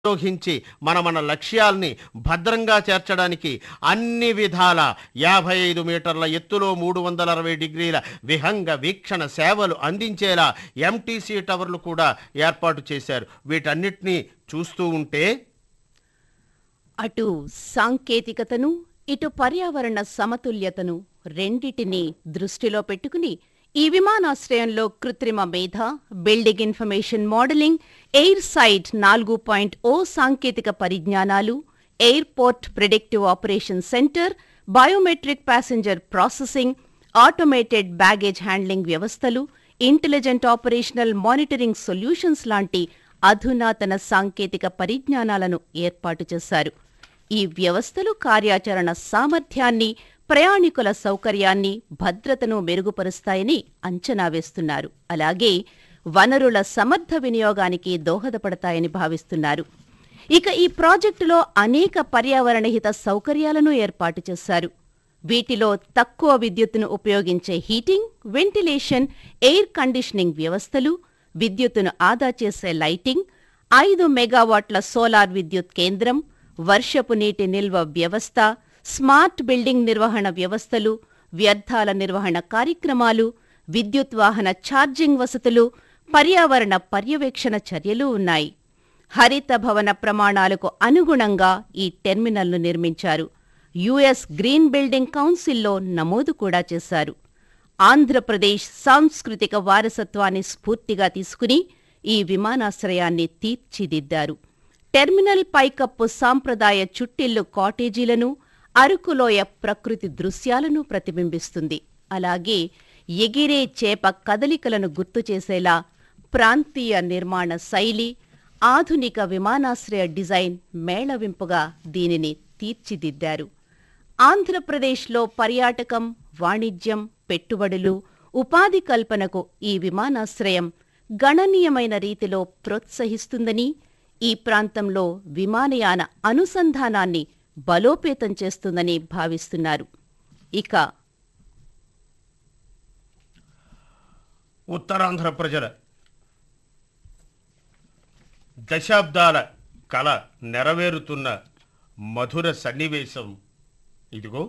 అధిరోహించి మన మన లక్ష్యాల్ని భద్రంగా చేర్చడానికి అన్ని విధాల యాభై ఐదు మీటర్ల ఎత్తులో మూడు వందల అరవై డిగ్రీల విహంగ వీక్షణ సేవలు అందించేలా ఎంటీసీ టవర్లు కూడా ఏర్పాటు చేశారు వీటన్నిటినీ చూస్తూ ఉంటే అటు సాంకేతికతను ఇటు పర్యావరణ సమతుల్యతను రెండిటిని దృష్టిలో పెట్టుకుని ఈ విమానాశ్రయంలో కృత్రిమ మేధ building information modelling air site నాలుగు పాయింట్ ఓ సాంకేతిక పరిజ్ఞానాలు airport predictive operation centre biometric passenger processing automated baggage handling వ్యవస్థలు ఇంటెలిజెంట్ ఆపరేషనల్ మానిటరింగ్ సొల్యూషన్స్ లాంటి అధునాతన సాంకేతిక పరిజ్ఞానాలను ఏర్పాటు చేశారు ఈ వ్యవస్థలు కార్యాచరణ సామర్థ్యాన్ని ప్రయాణికుల సౌకర్యాన్ని భద్రతను మెరుగుపరుస్తాయని అంచనా వేస్తున్నారు అలాగే వనరుల సమర్థ వినియోగానికి దోహదపడతాయని భావిస్తున్నారు ఇక ఈ ప్రాజెక్టులో అనేక పర్యావరణ హిత సౌకర్యాలను ఏర్పాటు చేశారు వీటిలో తక్కువ విద్యుత్తును ఉపయోగించే హీటింగ్ వెంటిలేషన్ ఎయిర్ కండిషనింగ్ వ్యవస్థలు విద్యుత్తును ఆదా చేసే లైటింగ్ ఐదు మెగావాట్ల సోలార్ విద్యుత్ కేంద్రం వర్షపు నీటి నిల్వ వ్యవస్థ స్మార్ట్ బిల్డింగ్ నిర్వహణ వ్యవస్థలు వ్యర్థాల నిర్వహణ కార్యక్రమాలు విద్యుత్ వాహన ఛార్జింగ్ వసతులు పర్యావరణ పర్యవేక్షణ చర్యలు ఉన్నాయి హరిత భవన ప్రమాణాలకు అనుగుణంగా ఈ టెర్మినల్ను నిర్మించారు యుఎస్ గ్రీన్ బిల్డింగ్ కౌన్సిల్లో నమోదు కూడా చేశారు ఆంధ్రప్రదేశ్ సాంస్కృతిక వారసత్వాన్ని స్ఫూర్తిగా తీసుకుని ఈ విమానాశ్రయాన్ని తీర్చిదిద్దారు టెర్మినల్ పైకప్పు సాంప్రదాయ చుట్టిల్లు కాటేజీలను అరకులోయ ప్రకృతి దృశ్యాలను ప్రతిబింబిస్తుంది అలాగే ఎగిరే చేప కదలికలను గుర్తు చేసేలా ప్రాంతీయ నిర్మాణ శైలి ఆధునిక విమానాశ్రయ డిజైన్ మేళవింపుగా దీనిని తీర్చిదిద్దారు ఆంధ్రప్రదేశ్లో పర్యాటకం వాణిజ్యం పెట్టుబడులు ఉపాధి కల్పనకు ఈ విమానాశ్రయం గణనీయమైన రీతిలో ప్రోత్సహిస్తుందని ఈ ప్రాంతంలో విమానయాన అనుసంధానాన్ని బలోపేతం చేస్తుందని భావిస్తున్నారు ఇక ఉత్తరాంధ్ర ప్రజల దశాబ్దాల కళ నెరవేరుతున్న మధుర సన్నివేశం ఇదిగో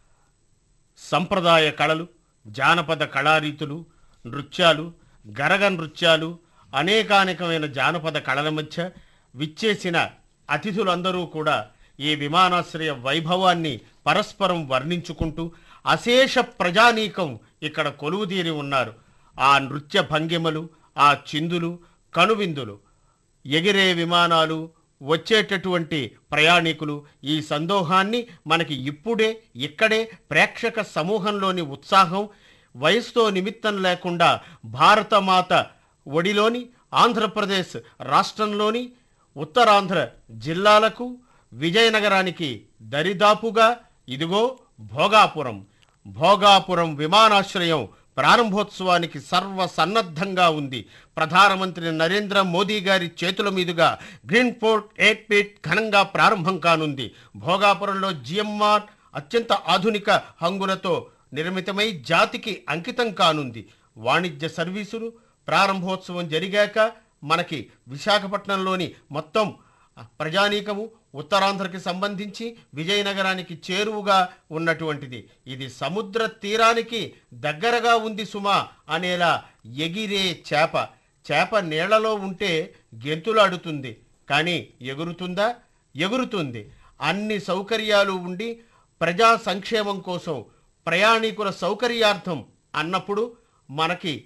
సంప్రదాయ కళలు జానపద కళారీతులు నృత్యాలు గరగ నృత్యాలు అనేకానేకమైన జానపద కళల మధ్య విచ్చేసిన అతిథులందరూ కూడా ఈ విమానాశ్రయ వైభవాన్ని పరస్పరం వర్ణించుకుంటూ అశేష ప్రజానీకం ఇక్కడ కొలువుదీరి ఉన్నారు ఆ నృత్య భంగిమలు ఆ చిందులు కనువిందులు ఎగిరే విమానాలు వచ్చేటటువంటి ప్రయాణికులు ఈ సందోహాన్ని మనకి ఇప్పుడే ఇక్కడే ప్రేక్షక సమూహంలోని ఉత్సాహం వయసుతో నిమిత్తం లేకుండా భారతమాత ఒడిలోని ఆంధ్రప్రదేశ్ రాష్ట్రంలోని ఉత్తరాంధ్ర జిల్లాలకు విజయనగరానికి దరిదాపుగా ఇదిగో భోగాపురం భోగాపురం విమానాశ్రయం ప్రారంభోత్సవానికి సర్వసన్నద్ధంగా ఉంది ప్రధానమంత్రి నరేంద్ర మోదీ గారి చేతుల మీదుగా గ్రీన్ పోర్ట్ ఎయిర్పీట్ ఘనంగా ప్రారంభం కానుంది భోగాపురంలో జిఎంఆర్ అత్యంత ఆధునిక హంగులతో నిర్మితమై జాతికి అంకితం కానుంది వాణిజ్య సర్వీసులు ప్రారంభోత్సవం జరిగాక మనకి విశాఖపట్నంలోని మొత్తం ప్రజానీకము ఉత్తరాంధ్రకి సంబంధించి విజయనగరానికి చేరువుగా ఉన్నటువంటిది ఇది సముద్ర తీరానికి దగ్గరగా ఉంది సుమా అనేలా ఎగిరే చేప చేప నీళ్లలో ఉంటే గెంతులాడుతుంది కానీ ఎగురుతుందా ఎగురుతుంది అన్ని సౌకర్యాలు ఉండి ప్రజా సంక్షేమం కోసం ప్రయాణికుల సౌకర్యార్థం అన్నప్పుడు మనకి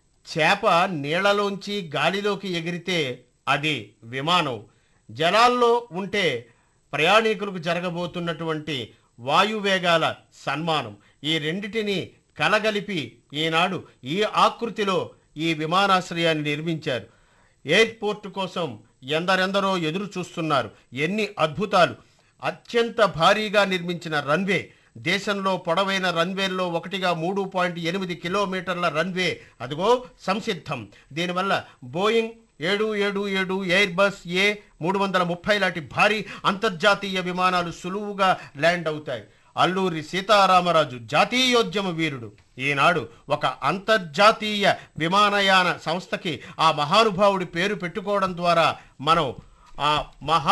చేప నీళ్లలోంచి గాలిలోకి ఎగిరితే అది విమానం జలాల్లో ఉంటే ప్రయాణికులకు జరగబోతున్నటువంటి వాయువేగాల సన్మానం ఈ రెండిటిని కలగలిపి ఈనాడు ఈ ఆకృతిలో ఈ విమానాశ్రయాన్ని నిర్మించారు ఎయిర్పోర్ట్ కోసం ఎందరెందరో ఎదురు చూస్తున్నారు ఎన్ని అద్భుతాలు అత్యంత భారీగా నిర్మించిన రన్వే దేశంలో పొడవైన రన్వేల్లో ఒకటిగా మూడు పాయింట్ ఎనిమిది కిలోమీటర్ల రన్వే అదిగో సంసిద్ధం దీనివల్ల బోయింగ్ ఏడు ఏడు ఏడు ఎయిర్ బస్ ఏ మూడు వందల ముప్పై లాంటి భారీ అంతర్జాతీయ విమానాలు సులువుగా ల్యాండ్ అవుతాయి అల్లూరి సీతారామరాజు జాతీయోద్యమ వీరుడు ఈనాడు ఒక అంతర్జాతీయ విమానయాన సంస్థకి ఆ మహానుభావుడి పేరు పెట్టుకోవడం ద్వారా మనం ఆ మహా